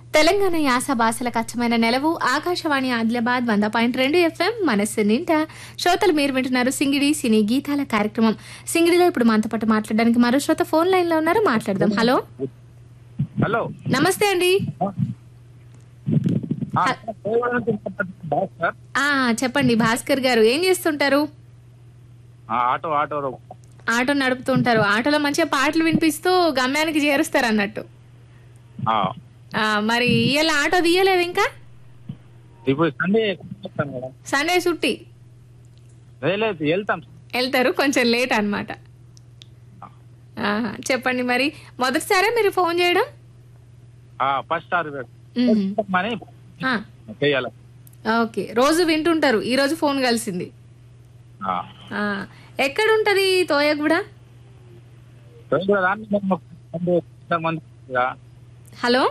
తెలంగాణ యాస భాషలకు అచ్చమైన నెలవు ఆకాశవాణి ఆదిలాబాద్ వంద పాయింట్ రెండు ఎఫ్ఎం మనస్సు నింట శ్రోతలు మీరు వింటున్నారు సింగిడి సినీ గీతాల కార్యక్రమం సింగిడిలో ఇప్పుడు మనతో పాటు మాట్లాడడానికి మరో శ్రోత ఫోన్ లైన్ లో ఉన్నారు మాట్లాడదాం హలో హలో నమస్తే అండి ఆ, కోయవాడ నుంచి మాట్లాడుతున్నాను, బాస్ సార్ ఆ చెప్పండి భాస్కర్ గారు ఏం చేస్తుంటారు ఆ, ఆటో ఆటో ఆటో నడుపుతుంటారు ఆటోలో మంచిగా పాటలు వినిపిస్తూ గమ్యానికి చేరుస్తారు అన్నట్టు ఆ, ఆ, మరి ఇవాళ ఆటో తీయలేదు ఇంకా ఇప్పుడు సండే వస్తాను మేడం సండే సుట్టి లేదు, లేదు వెళ్తాం వెళ్తారు కొంచెం లేట్ అనమాట చెప్పండి మరి మొదటిసారే మీరు ఫోన్ చేయడం ఫస్ట్ ఆర్ మ్మ్. మనీ ఆ, చేయాలి ఓకే రోజు వింటుంటారు ఈ రోజు ఫోన్ కలిసింది ఆ. ఆ, ఎక్కడుంటది తోయగూడ రోజు కూడా రాండి మేడం, ఒక సండే కొంతమంది ఇక. హలో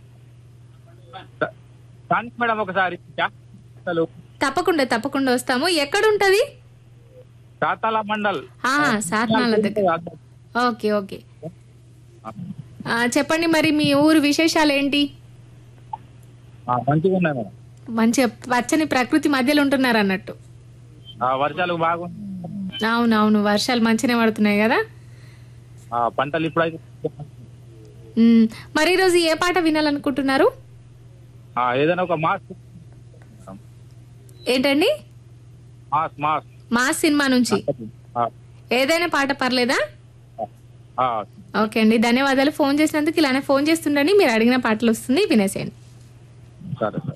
రాండి మేడం ఒకసారి అసలు తప్పకుండా తప్పకుండా వస్తాము ఎక్కడుంటది చాతాల మండల్ ఆ, సాత్నాల దగ్గర ఓకే ఓకే ఆ, చెప్పండి మరి మీ ఊరు విశేషాలు ఏంటి ఆ, మంచిగా ఉన్నాయి మేడం మంచి పచ్చని ప్రకృతి మధ్యలో ఉంటున్నారు అన్నట్టు ఆ, వర్షాలు బాగున్నాయి అవునవును వర్షాలు మంచిగానే పడుతున్నాయి కదా ఆ, పంటలు ఇప్పుడైతే మ్మ్. మరి ఈరోజు ఏ పాట వినాలనుకుంటున్నారు ఆ, ఏదైనా ఒక మాస్ ఏంటండి మాస్ మాస్ మా సినిమా నుంచి ఆ, ఏదైనా పాట పర్లేదా ఆ, ఓకే అండి ధన్యవాదాలు ఫోన్ చేసినందుకు ఇలానే ఫోన్ చేస్తుండండి మీరు అడిగిన పాటలు వస్తుంది వినేసేయండి సరే